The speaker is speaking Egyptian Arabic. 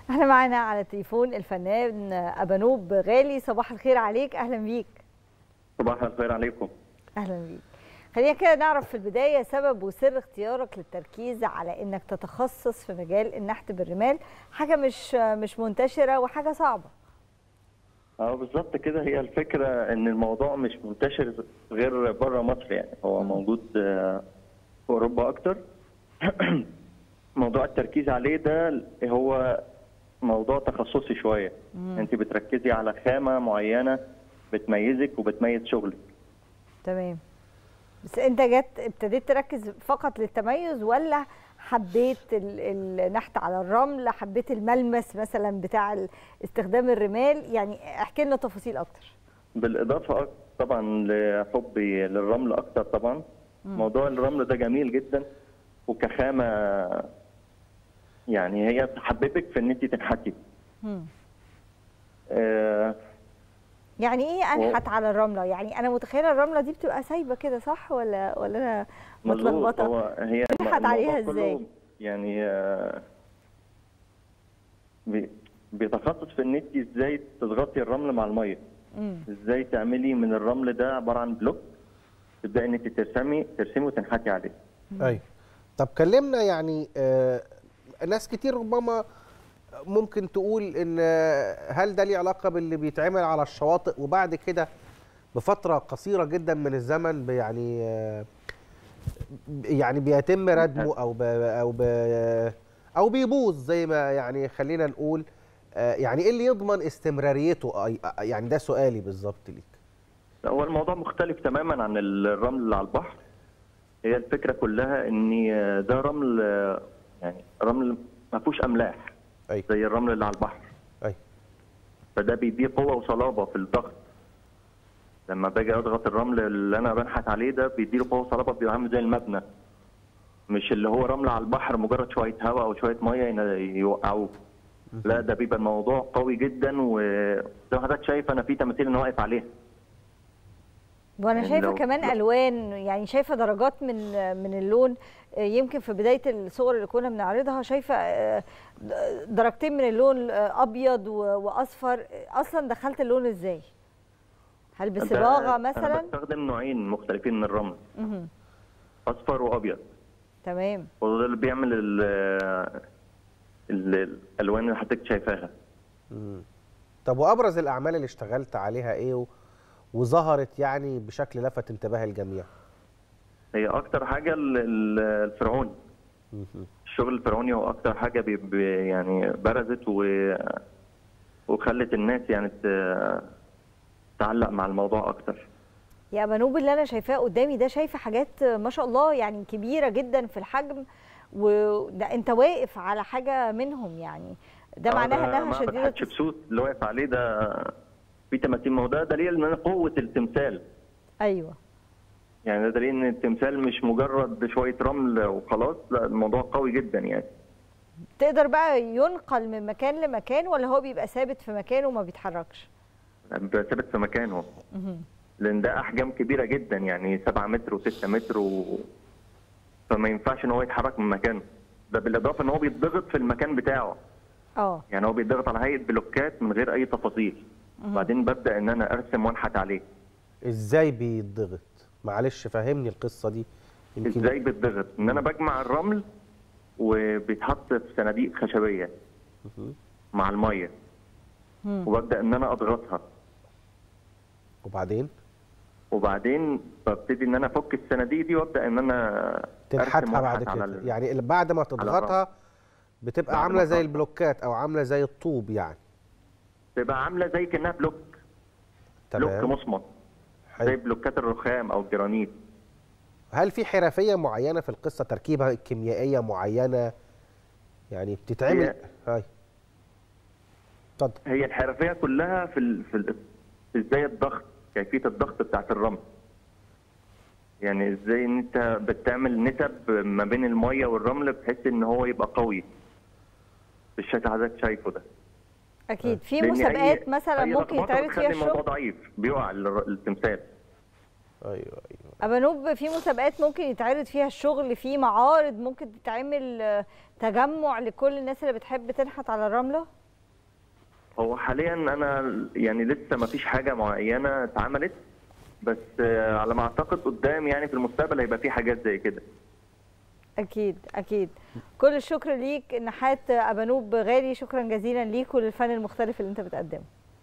احنا معانا على التليفون الفنان ابانوب غالي صباح الخير عليك اهلا بيك صباح الخير عليكم اهلا بيك خلينا كده نعرف في البدايه سبب وسر اختيارك للتركيز على انك تتخصص في مجال النحت بالرمال حاجه مش مش منتشره وحاجه صعبه اه بالظبط كده هي الفكره ان الموضوع مش منتشر غير بره مصر يعني هو موجود آه، في اوروبا اكتر موضوع التركيز عليه ده هو موضوع تخصصي شويه انت بتركزي على خامه معينه بتميزك وبتميز شغلك تمام بس انت جت ابتديت تركز فقط للتميز ولا حبيت ال- النحت على الرمل حبيت الملمس مثلا بتاع ال- استخدام الرمال يعني احكي لنا تفاصيل اكتر بالاضافه أك- طبعا لحبي للرمل اكتر طبعا موضوع الرمل ده جميل جدا وكخامه يعني هي تحببك في ان انت تنحتي مم. آه، يعني ايه انحت على الرمله يعني انا متخيله الرمله دي بتبقى سايبه كده صح ولا ولا انا مظبوط متلخبطه هو هي تنحت الموضوع عليها كله إزاي؟ يعني آه، بي- بيتخصص في ان انت ازاي تضغطي الرمل مع الميه مم. ازاي تعملي من الرمل ده عباره عن بلوك تبداي ان انت ترسمي ترسمي وتنحتي عليه ايوه طب كلمنا يعني آه ناس كتير ربما ممكن تقول ان آه، هل ده ليه علاقه باللي بيتعمل على الشواطئ وبعد كده بفتره قصيره جدا من الزمن ب- يعني آه، يعني بيتم ردمه او ب او ب او بيبوظ زي ما يعني خلينا نقول آه، يعني ايه اللي يضمن استمراريته أي- يعني ده سؤالي بالظبط ليك هو الموضوع مختلف تماما عن الرمل اللي على البحر هي الفكره كلها ان آه، ده رمل آه، يعني رمل ما فيهوش املاح ايوه زي الرمل اللي على البحر ايوه فده بيديه قوه وصلابه في الضغط لما باجي اضغط الرمل اللي انا بنحت عليه ده بيديله قوه وصلابه بيبقى عامل زي المبنى مش اللي هو رمل على البحر مجرد شويه هواء او شويه ميه ين- يوقعوه لا ده بيبقى الموضوع قوي جدا وزي ما حضرتك شايف انا في تماثيل انا واقف عليها وانا يعني شايفه لو- كمان الوان يعني شايفه درجات من من اللون آه، يمكن في بدايه الصور اللي كنا بنعرضها شايفه آه، د- درجتين من اللون آه، ابيض و- واصفر آه، اصلا دخلت اللون ازاي هل ده بصباغه انا مثلا بستخدم نوعين مختلفين من الرمل مهم. اصفر وابيض تمام وده اللي بيعمل ال ال- الالوان اللي حضرتك شايفاها مم. طب وابرز الاعمال اللي اشتغلت عليها ايه و... وظهرت يعني بشكل لفت انتباه الجميع هي اكتر حاجه ال- ال- الفرعوني مهم. الشغل الفرعوني هو اكتر حاجه بي بي يعني برزت و وخلت الناس يعني ت- تعلق مع الموضوع اكتر يا بنوب اللي انا شايفاه قدامي ده شايفه حاجات ما شاء الله يعني كبيره جدا في الحجم وده انت واقف على حاجه منهم يعني ده آه، معناها انها معبد شديده حتشبسوت اللي واقف عليه ده في تماثيل ما هو ده دليل ان قوه التمثال ايوه يعني ده دليل ان التمثال مش مجرد شويه رمل وخلاص لا الموضوع قوي جدا يعني تقدر بقى ينقل من مكان لمكان ولا هو بيبقى ثابت في مكانه وما بيتحركش بيبقى ثابت في مكانه لان ده احجام كبيره جدا يعني 7 متر و6 متر و... فما ينفعش ان هو يتحرك من مكانه ده بالاضافه ان هو بيتضغط في المكان بتاعه اه يعني هو بيتضغط على هيئه بلوكات من غير اي تفاصيل بعدين ببدا ان انا ارسم وانحت عليه ازاي بيتضغط معلش فهمني القصه دي يمكن ازاي بيتضغط ان انا بجمع الرمل وبيتحط في صناديق خشبيه مهم. مع الميه وببدا ان انا اضغطها وبعدين وبعدين ببتدي ان انا افك الصناديق دي وابدا ان انا أرسم تنحتها بعد وأنحت على كده ال- يعني بعد ما تضغطها بتبقى بعد عامله ما زي تضغط. البلوكات او عامله زي الطوب يعني تبقى عامله زي كانها بلوك بلوك تمام مصمت زي حلو. بلوكات الرخام او الجرانيت هل في حرفيه معينه في القصه تركيبه كيميائيه معينه يعني بتتعمل هي- هاي اتفضل هي الحرفيه كلها في ال... في, ال... في ازاي الضغط كيفيه الضغط بتاعت الرمل يعني ازاي ان انت بتعمل نسب ما بين الميه والرمل بحيث ان هو يبقى قوي بالشكل اللي حضرتك شايفه ده اكيد في لأن مسابقات أي- مثلا أي ممكن لخبطة يتعرض بتخلي فيها الموضوع الشغل ضعيف بيقع ال- التمثال ايوه ايوه ابانوب في مسابقات ممكن يتعرض فيها الشغل في معارض ممكن تتعمل آه، تجمع لكل الناس اللي بتحب تنحت على الرمله هو حاليا انا يعني لسه ما فيش حاجه معينه اتعملت بس آه، على ما اعتقد قدام يعني في المستقبل هيبقى في حاجات زي كده اكيد اكيد كل الشكر ليك نحات ابانوب غالي شكرا جزيلا ليك وللفن المختلف اللي انت بتقدمه